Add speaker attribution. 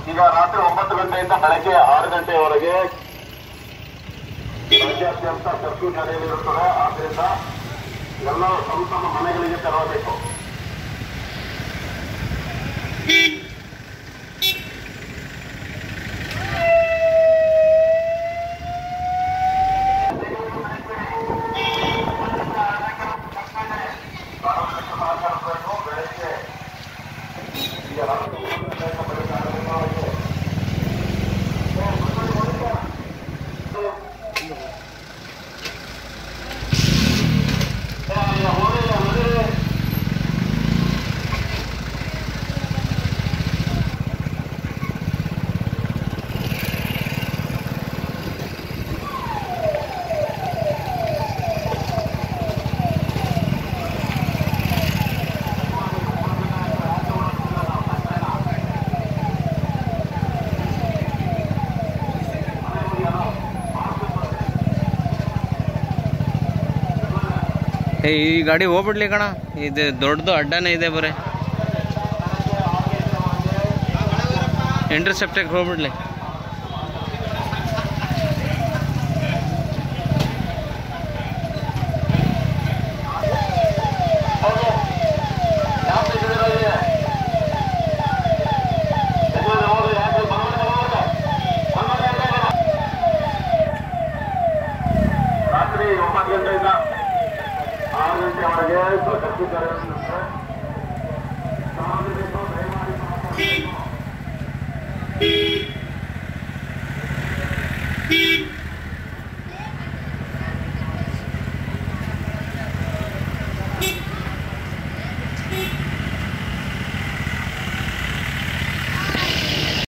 Speaker 1: ಈಗ ರಾತ್ರಿ ಒಂಬತ್ತು ಗಂಟೆಯಿಂದ ಬೆಳಗ್ಗೆ ಆರು ಗಂಟೆಯವರೆಗೆ ರಾಜ್ಯಾದ್ಯಂತ ಕರ್ಫ್ಯೂ ಜಾರಿಯಲ್ಲಿರುತ್ತದೆ ಆದ್ರಿಂದ ಎಲ್ಲರೂ ತಮ್ಮ ತಮ್ಮ ಮನೆಗಳಿಗೆ ತೆರಳಬೇಕು ಬೆಳಗ್ಗೆ ಈಗ ರಾತ್ರಿ ಒಂಬತ್ತು ಗಂಟೆಯಿಂದ ಬೆಳಗ್ಗೆ ಆರು ಗಂಟೆವರೆಗೆ
Speaker 2: ಏ ಈ ಗಾಡಿ ಹೋಗ್ಬಿಡ್ಲಿ ಕಣ ಇದು ದೊಡ್ಡದು ಅಡ್ಡನೇ ಇದೆ ಬರೀ ಇಂಟರ್ಸೆಪ್ಟಿಗೆ ಹೋಗ್ಬಿಡ್ಲಿ
Speaker 1: ರಾತ್ರಿ ಒಂಬತ್ತು ಗಂಟೆಯಿಂದ ಆರು ಗಂಟೆವರೆಗೆ ಕರ್ಫ್ಯೂ ಜಾರಿಯಲ್ಲಿರುತ್ತೆ ಸಾರ್ವಜನಿಕರು ದಯಮಾಡಿ ಸಹಕರಿಸಬೇಕು.